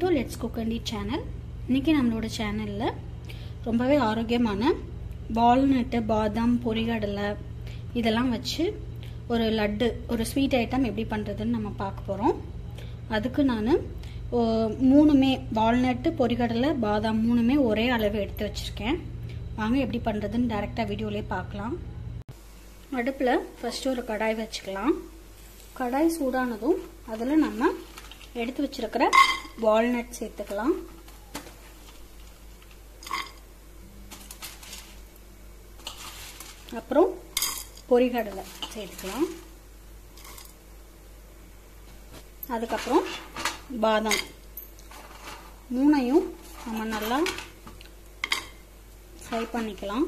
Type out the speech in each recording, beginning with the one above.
to let's cook and eat channel இன்றைக்கி நம்மளோட சேனலில் ரொம்பவே ஆரோக்கியமான வால்நட்டு பாதாம் பொரிகடலை இதெல்லாம் வச்சு ஒரு லட்டு ஒரு ஸ்வீட் ஐட்டம் எப்படி பண்ணுறதுன்னு நம்ம பார்க்க போகிறோம் அதுக்கு நான் மூணுமே வால்நட்டு பொரிகடலை பாதாம் மூணுமே ஒரே அளவு எடுத்து வச்சுருக்கேன் வாங்க எப்படி பண்ணுறதுன்னு டேரெக்டாக வீடியோலேயே பார்க்கலாம் அடுப்பில் ஃபஸ்ட்டு ஒரு கடாய் வச்சுக்கலாம் கடாய் சூடானதும் அதில் நம்ம எடுத்து வச்சிருக்கிற வால்நட் சேர்த்துக்கலாம் அப்புறம் பொரிகடலை சேர்த்துக்கலாம் அதுக்கப்புறம் பாதாம் மூணையும் நம்ம நல்லா ஃப்ரை பண்ணிக்கலாம்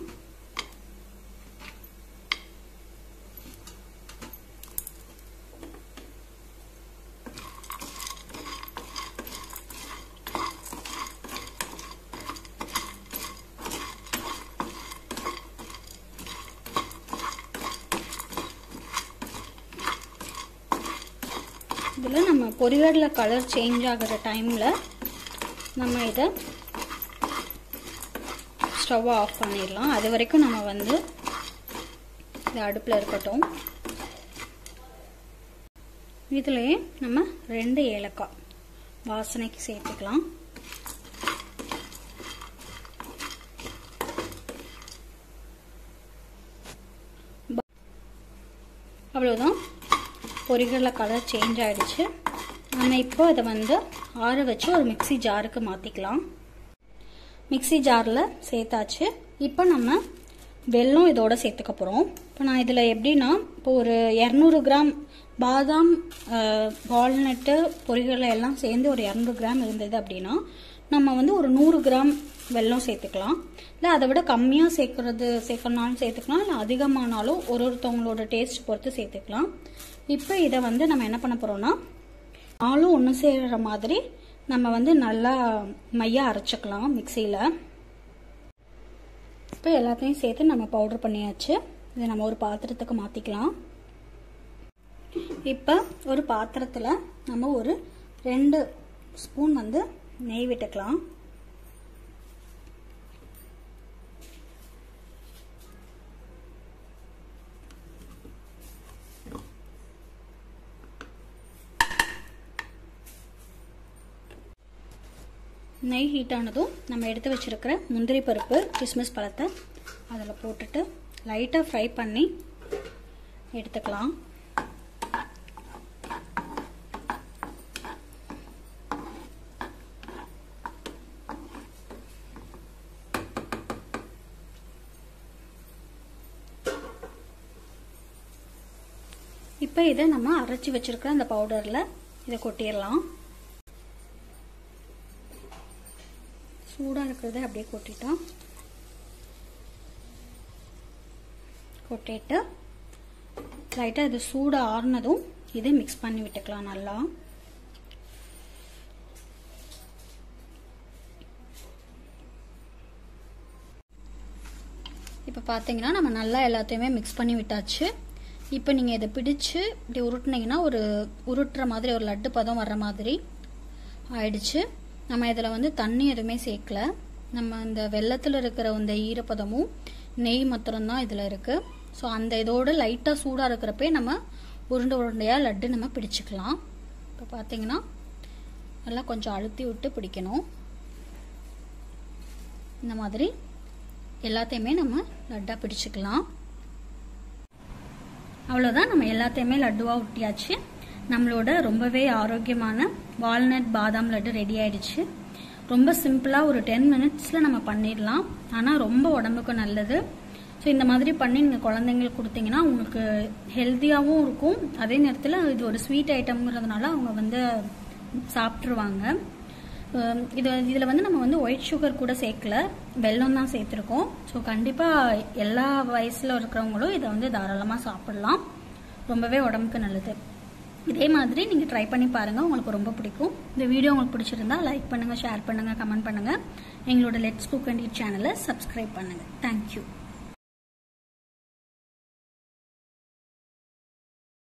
இதில் நம்ம பொரிகடலை கலர் சேஞ்ச் ஆகிற டைமில் நம்ம இதை ஸ்டவ்வை ஆஃப் பண்ணிடலாம் அது வரைக்கும் நம்ம வந்து இது அடுப்பில் இருக்கட்டும் இதுலேயே நம்ம ரெண்டு ஏலக்காய் வாசனைக்கு சேர்த்துக்கலாம் அவ்வளோதான் பொரிகடலை கலர் சேஞ்ச் ஆகிடுச்சு நம்ம இப்போ இதை வந்து ஆற வச்சு ஒரு மிக்சி ஜாருக்கு மாற்றிக்கலாம் மிக்சி ஜாரில் சேர்த்தாச்சு இப்போ நம்ம வெல்லம் இதோட சேர்த்துக்க போகிறோம் இப்போ நான் இதில் எப்படின்னா இப்போ ஒரு இரநூறு கிராம் பாதாம் வால்நட்டு பொரிகளை எல்லாம் சேர்ந்து ஒரு இரநூறு கிராம் இருந்தது அப்படின்னா நம்ம வந்து ஒரு நூறு கிராம் வெல்லம் சேர்த்துக்கலாம் இல்லை அதை விட கம்மியாக சேர்க்கறது சேர்க்கணுனாலும் சேர்த்துக்கலாம் இல்லை அதிகமானாலும் ஒரு ஒருத்தவங்களோட டேஸ்ட் பொறுத்து சேர்த்துக்கலாம் இப்போ இதை வந்து நம்ம என்ன பண்ண போகிறோம்னா நாலும் ஒன்று சேர்கிற மாதிரி நம்ம வந்து நல்லா மையாக அரைச்சிக்கலாம் மிக்சியில் இப்போ எல்லாத்தையும் சேர்த்து நம்ம பவுடர் பண்ணியாச்சு இதை நம்ம ஒரு பாத்திரத்துக்கு மாற்றிக்கலாம் இப்போ ஒரு பாத்திரத்தில் நம்ம ஒரு ரெண்டு ஸ்பூன் வந்து நெய் விட்டுக்கலாம் நெய் ஹீட் ஆனதும் நம்ம எடுத்து வச்சுருக்கிற முந்திரி பருப்பு கிஸ்மிஸ் பழத்தை அதில் போட்டுட்டு லைட்டாக ஃப்ரை பண்ணி எடுத்துக்கலாம் இப்போ இதை நம்ம அரைச்சி வச்சுருக்கிற அந்த பவுடரில் இதை கொட்டிடலாம் சூடாக இருக்கிறத அப்படியே கொட்டிட்டோம் கொட்டிட்டு லைட்டாக இது சூடு ஆறுனதும் இதை மிக்ஸ் பண்ணி விட்டுக்கலாம் நல்லா இப்போ பார்த்தீங்கன்னா நம்ம நல்லா எல்லாத்தையுமே மிக்ஸ் பண்ணி விட்டாச்சு இப்போ நீங்கள் இதை பிடிச்சு இப்படி உருட்டினீங்கன்னா ஒரு உருட்டுற மாதிரி ஒரு லட்டு பதம் வர்ற மாதிரி ஆயிடுச்சு நம்ம இதில் வந்து தண்ணி எதுவுமே சேர்க்கல நம்ம இந்த வெள்ளத்தில் இருக்கிற அந்த ஈரப்பதமும் நெய் மாத்திரம்தான் இதில் இருக்குது ஸோ அந்த இதோடு லைட்டாக சூடாக இருக்கிறப்பே நம்ம உருண்டை உருண்டையாக லட்டு நம்ம பிடிச்சிக்கலாம் இப்போ பார்த்தீங்கன்னா நல்லா கொஞ்சம் அழுத்தி விட்டு பிடிக்கணும் இந்த மாதிரி எல்லாத்தையுமே நம்ம லட்டாக பிடிச்சிக்கலாம் அவ்வளோதான் நம்ம எல்லாத்தையுமே லட்டுவாக ஒட்டியாச்சு நம்மளோட ரொம்பவே ஆரோக்கியமான வால்நட் பாதாம் லட்டு ரெடி ஆயிடுச்சு ரொம்ப சிம்பிளாக ஒரு டென் மினிட்ஸில் நம்ம பண்ணிடலாம் ஆனால் ரொம்ப உடம்புக்கு நல்லது ஸோ இந்த மாதிரி பண்ணி நீங்கள் குழந்தைங்களுக்கு கொடுத்தீங்கன்னா உங்களுக்கு ஹெல்த்தியாகவும் இருக்கும் அதே நேரத்தில் இது ஒரு ஸ்வீட் ஐட்டம்ங்கிறதுனால அவங்க வந்து சாப்பிட்ருவாங்க இது இதில் வந்து நம்ம வந்து ஒயிட் சுகர் கூட சேர்க்கல வெல்லம் தான் சேர்த்துருக்கோம் ஸோ கண்டிப்பாக எல்லா வயசில் இருக்கிறவங்களும் இதை வந்து தாராளமாக சாப்பிடலாம் ரொம்பவே உடம்புக்கு நல்லது இதே மாதிரி நீங்கள் ட்ரை பண்ணி பாருங்கள் உங்களுக்கு ரொம்ப பிடிக்கும் இந்த வீடியோ உங்களுக்கு பிடிச்சிருந்தா லைக் பண்ணுங்கள் ஷேர் பண்ணுங்கள் கமெண்ட் பண்ணுங்கள் எங்களோட லெட்ஸ் குக் அண்ட் சேனலை சப்ஸ்கிரைப் பண்ணுங்கள் தேங்க்யூ